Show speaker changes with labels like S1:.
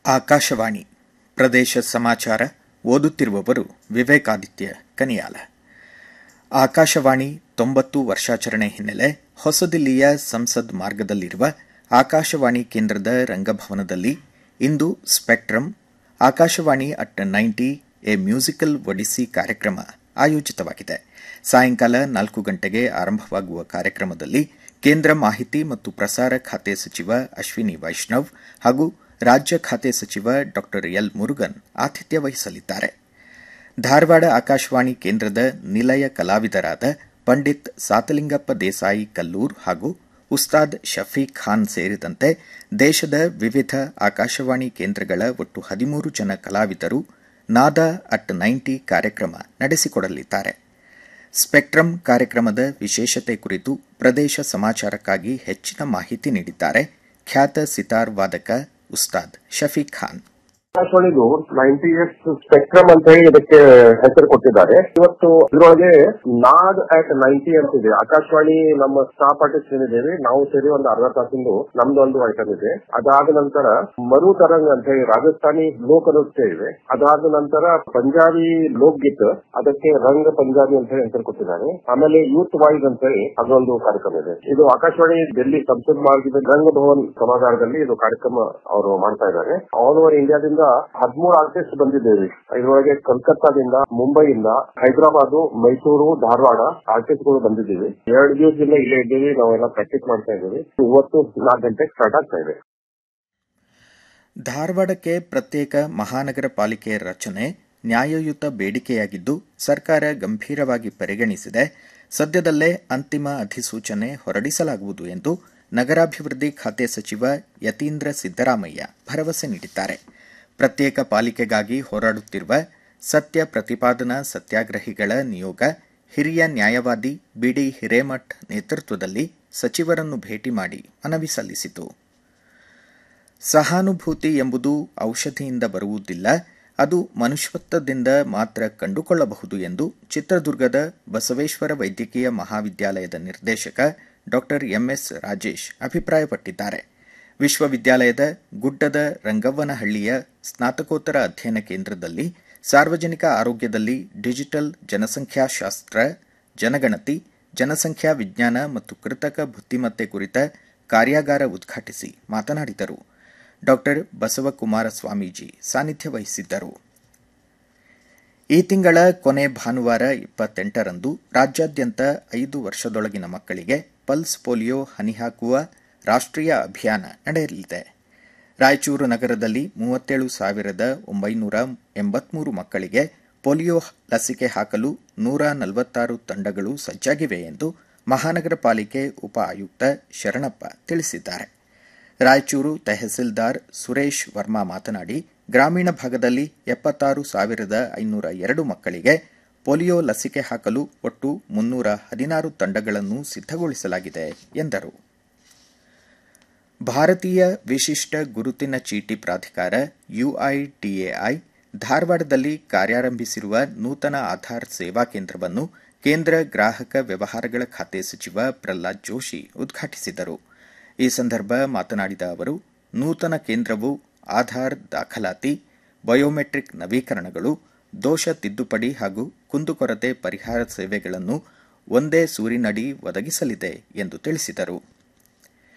S1: ಆಕಾಶವಾಣಿ ಪ್ರದೇಶ ಸಮಾಚಾರ ಓದುತ್ತಿರುವವರು ವಿವೇಕಾದಿತ್ಯ ಕನಿಯಾಲ ಆಕಾಶವಾಣಿ ತೊಂಬತ್ತು ವರ್ಷಾಚರಣೆ ಹಿನ್ನೆಲೆ ಹೊಸದಿಲ್ಲಿಯ ಸಂಸದ್ ಮಾರ್ಗದಲ್ಲಿರುವ ಆಕಾಶವಾಣಿ ಕೇಂದ್ರದ ರಂಗಭವನದಲ್ಲಿ ಇಂದು spectrum Akashvani at ninety a musical Odissi ಕಾರ್ಯಕ್ರಮ ಆಯೋಜಿತವಾಗಿದೆ ಸಾಯಂಕಾಲ ನಾಲ್ಕು ಗಂಟೆಗೆ ಆರಂಭವಾಗುವ ಕಾರ್ಯಕ್ರಮದಲ್ಲಿ ಕೇಂದ್ರ ಮಾಹಿತಿ ಮತ್ತು ಪ್ರಸಾರ ಖಾತೆ ಸಚಿವ ಅಶ್ವಿನಿ ವೈಷ್ಣವ್ ಹಾಗೂ ರಾಜ್ಯ ಖಾತೆ ಸಚಿವ ಡಾ ಎಲ್ ಮುರುಗನ್ ಆತಿಥ್ಯ ವಹಿಸಲಿದ್ದಾರೆ ಧಾರವಾಡ ಆಕಾಶವಾಣಿ ಕೇಂದ್ರದ ನಿಲಯ ಕಲಾವಿದರಾದ ಪಂಡಿತ್ ಸಾತಲಿಂಗಪ್ಪ ದೇಸಾಯಿ ಕಲ್ಲೂರ್ ಹಾಗೂ ಉಸ್ತಾದ್ ಶಫೀಕ್ ಖಾನ್ ಸೇರಿದಂತೆ ದೇಶದ ವಿವಿಧ ಆಕಾಶವಾಣಿ ಕೇಂದ್ರಗಳ ಒಟ್ಟು ಹದಿಮೂರು ಜನ ಕಲಾವಿದರು ನಾದ ಅಟ್ ನೈಂಟಿ ಕಾರ್ಯಕ್ರಮ ನಡೆಸಿಕೊಡಲಿದ್ದಾರೆ ಸ್ಪೆಕ್ಟ್ರಮ್ ಕಾರ್ಯಕ್ರಮದ ವಿಶೇಷತೆ ಕುರಿತು ಪ್ರದೇಶ ಸಮಾಚಾರಕ್ಕಾಗಿ ಹೆಚ್ಚಿನ ಮಾಹಿತಿ ನೀಡಿದ್ದಾರೆ ಖ್ಯಾತ ಸಿತಾರ್ ವಾದಕ ಉಸ್ತಾದ್ ಶಫೀಕ್ ಖಾನ್
S2: ಆಕಾಶವಾಣಿದು ನೈಂಟಿ ಇಯರ್ಸ್ ಸ್ಪೆಕ್ಟ್ರಮ್ ಅಂತ ಹೇಳಿ ಇದಕ್ಕೆ ಹೆಸರು ಕೊಟ್ಟಿದ್ದಾರೆ ಇವತ್ತು ಇದರೊಳಗೆ ನಾಡ್ ಅಟ್ ನೈಂಟಿ ಅಂತ ಇದೆ ಆಕಾಶವಾಣಿ ನಮ್ಮ ಸ್ಟಾಫ್ ಆರ್ಟಿಸ್ಟ್ ಏನಿದ್ದೇವೆ ನಾವು ಸೇರಿ ಒಂದು ಅರ್ಧ ತಾಸಿಂದು ನಮ್ದು ಒಂದು ಐಟಮ್ ಇದೆ ಅದಾದ ನಂತರ ಮರು ತರಂಗ್ ಅಂತ ಹೇಳಿ ರಾಜಸ್ಥಾನಿ ಲೋಕ ನೃತ್ಯ ಇದೆ ಅದಾದ ನಂತರ ಪಂಜಾಬಿ ಲೋಕ್ ಗೀತ್ ಅದಕ್ಕೆ ರಂಗ ಪಂಜಾಬಿ ಅಂತ ಹೇಳಿ ಹೆಸರು ಕೊಟ್ಟಿದ್ದಾರೆ ಆಮೇಲೆ ಯೂತ್ ವಾಯ್ಸ್ ಅಂತ ಹೇಳಿ ಅದೊಂದು ಕಾರ್ಯಕ್ರಮ ಇದೆ ಇದು ಆಕಾಶವಾಣಿ ಡೆಲ್ಲಿ ಸಂಸದ್ ಮಾರ್ಗದ ರಂಗಭವನ್ ಸಭಾಗಾರದಲ್ಲಿ ಇದು ಕಾರ್ಯಕ್ರಮ ಅವರು ಮಾಡ್ತಾ ಇದ್ದಾರೆ ಆಲ್ ಓವರ್ ಇಂಡಿಯಾದಿಂದ ಹದಿಮೂರು ಆರ್ಟಿಸ್ಟ್ ಬಂದಿದ್ದೇವೆ ಇದರೊಳಗೆ ಕಲ್ಕತ್ತಾದಿಂದ ಮುಂಬೈಯಿಂದ ಹೈದರಾಬಾದ್ ಮೈಸೂರು ಧಾರವಾಡ ಆರ್ಟಿಸ್ಟ್ಗಳು ಬಂದಿದ್ದೀವಿ ಎರಡು ದಿವಸದಿಂದ ಇಲ್ಲೇ ಇದ್ದೀವಿ ನಾವೆಲ್ಲ ಪ್ರಾಕ್ಟೀಸ್ ಮಾಡ್ತಾ ಇದ್ದೀವಿ ಇವತ್ತು ನಾಲ್ಕು ಗಂಟೆಗೆ ಸ್ಟಾರ್ಟ್ ಆಗ್ತಾ ಇದೆ
S1: ಧಾರವಾಡಕ್ಕೆ ಪ್ರತ್ಯೇಕ ಮಹಾನಗರ ಪಾಲಿಕೆ ರಚನೆ ನ್ಯಾಯಯುತ ಬೇಡಿಕೆಯಾಗಿದ್ದು ಸರ್ಕಾರ ಗಂಭೀರವಾಗಿ ಪರಿಗಣಿಸಿದೆ ಸದ್ಯದಲ್ಲೇ ಅಂತಿಮ ಅಧಿಸೂಚನೆ ಹೊರಡಿಸಲಾಗುವುದು ಎಂದು ನಗರಾಭಿವೃದ್ಧಿ ಖಾತೆ ಸಚಿವ ಯತೀಂದ್ರ ಸಿದ್ದರಾಮಯ್ಯ ಭರವಸೆ ನೀಡಿದ್ದಾರೆ ಪ್ರತ್ಯೇಕ ಪಾಲಿಕೆಗಾಗಿ ಹೋರಾಡುತ್ತಿರುವ ಸತ್ಯ ಪ್ರತಿಪಾದನಾ ಸತ್ಯಾಗ್ರಹಿಗಳ ನಿಯೋಗ ಹಿರಿಯ ನ್ಯಾಯವಾದಿ ಬಿಡಿ ಹಿರೇಮಠ್ ನೇತೃತ್ವದಲ್ಲಿ ಸಚಿವರನ್ನು ಭೇಟಿ ಮಾಡಿ ಮನವಿ ಸಲ್ಲಿಸಿತು ಸಹಾನುಭೂತಿ ಎಂಬುದು ಔಷಧಿಯಿಂದ ಬರುವುದಿಲ್ಲ ಅದು ಮನುಷ್ಯತ್ವದಿಂದ ಮಾತ್ರ ಕಂಡುಕೊಳ್ಳಬಹುದು ಎಂದು ಚಿತ್ರದುರ್ಗದ ಬಸವೇಶ್ವರ ವೈದ್ಯಕೀಯ ಮಹಾವಿದ್ಯಾಲಯದ ನಿರ್ದೇಶಕ ಡಾ ಎಂಎಸ್ ರಾಜೇಶ್ ಅಭಿಪ್ರಾಯಪಟ್ಟಿದ್ದಾರೆ ವಿಶ್ವವಿದ್ಯಾಲಯದ ಗುಡ್ಡದ ರಂಗವ್ವನಹಳ್ಳಿಯ ಸ್ನಾತಕೋತ್ತರ ಅಧ್ಯಯನ ಕೇಂದ್ರದಲ್ಲಿ ಸಾರ್ವಜನಿಕ ಆರೋಗ್ಯದಲ್ಲಿ ಡಿಜಿಟಲ್ ಜನಸಂಖ್ಯಾಶಾಸ್ತ್ರ ಜನಗಣತಿ ಜನಸಂಖ್ಯಾ ವಿಜ್ಞಾನ ಮತ್ತು ಕೃತಕ ಬುದ್ದಿಮತ್ತೆ ಕುರಿತ ಕಾರ್ಯಾಗಾರ ಉದ್ಘಾಟಿಸಿ ಮಾತನಾಡಿದರು ಡಾ ಬಸವಕುಮಾರ ಸ್ವಾಮೀಜಿ ಸಾನ್ನಿಧ್ಯ ವಹಿಸಿದ್ದರು ಈ ತಿಂಗಳ ಕೊನೆ ಭಾನುವಾರ ಇಪ್ಪತ್ತೆಂಟರಂದು ರಾಜ್ಯಾದ್ಯಂತ ಐದು ವರ್ಷದೊಳಗಿನ ಮಕ್ಕಳಿಗೆ ಪಲ್ಸ್ ಪೋಲಿಯೋ ಹನಿ ಹಾಕುವ ರಾಷ್ಟ್ರೀಯ ಅಭಿಯಾನ ನಡೆಯಲಿದೆ ರಾಯಚೂರು ನಗರದಲ್ಲಿ ಮೂವತ್ತೇಳು ಸಾವಿರದ ಒಂಬೈನೂರ ಎಂಬತ್ಮೂರು ಮಕ್ಕಳಿಗೆ ಪೋಲಿಯೋ ಲಸಿಕೆ ಹಾಕಲು ನೂರ ನಲವತ್ತಾರು ತಂಡಗಳು ಸಜ್ಜಾಗಿವೆ ಎಂದು ಮಹಾನಗರ ಪಾಲಿಕೆ ಉಪ ಆಯುಕ್ತ ಶರಣಪ್ಪ ತಿಳಿಸಿದ್ದಾರೆ ರಾಯಚೂರು ತಹಸೀಲ್ದಾರ್ ಸುರೇಶ್ ವರ್ಮಾ ಮಾತನಾಡಿ ಗ್ರಾಮೀಣ ಭಾಗದಲ್ಲಿ ಎಪ್ಪತ್ತಾರು ಸಾವಿರದ ಐನೂರ ಎರಡು ಮಕ್ಕಳಿಗೆ ಪೋಲಿಯೋ ಲಸಿಕೆ ಹಾಕಲು ಒಟ್ಟು ಮುನ್ನೂರ ಹದಿನಾರು ತಂಡಗಳನ್ನು ಸಿದ್ದಗೊಳಿಸಲಾಗಿದೆ ಎಂದರು ಭಾರತೀಯ ವಿಶಿಷ್ಟ ಗುರುತಿನ ಚೀಟಿ ಪ್ರಾಧಿಕಾರ ಯುಐಡಿಎಐ ಧಾರವಾಡದಲ್ಲಿ ಕಾರ್ಯಾರಂಭಿಸಿರುವ ನೂತನ ಆಧಾರ್ ಸೇವಾ ಕೇಂದ್ರವನ್ನು ಕೇಂದ್ರ ಗ್ರಾಹಕ ವ್ಯವಹಾರಗಳ ಖಾತೆ ಸಚಿವ ಪ್ರಹ್ಲಾದ್ ಜೋಶಿ ಉದ್ಘಾಟಿಸಿದರು ಈ ಸಂದರ್ಭ ಮಾತನಾಡಿದ ಅವರು ನೂತನ ಕೇಂದ್ರವು ಆಧಾರ್ ದಾಖಲಾತಿ ಬಯೋಮೆಟ್ರಿಕ್ ನವೀಕರಣಗಳು ದೋಷ ತಿದ್ದುಪಡಿ ಹಾಗೂ ಕುಂದುಕೊರತೆ ಪರಿಹಾರ ಸೇವೆಗಳನ್ನು ಒಂದೇ ಸೂರಿನಡಿ ಒದಗಿಸಲಿದೆ ಎಂದು ತಿಳಿಸಿದರು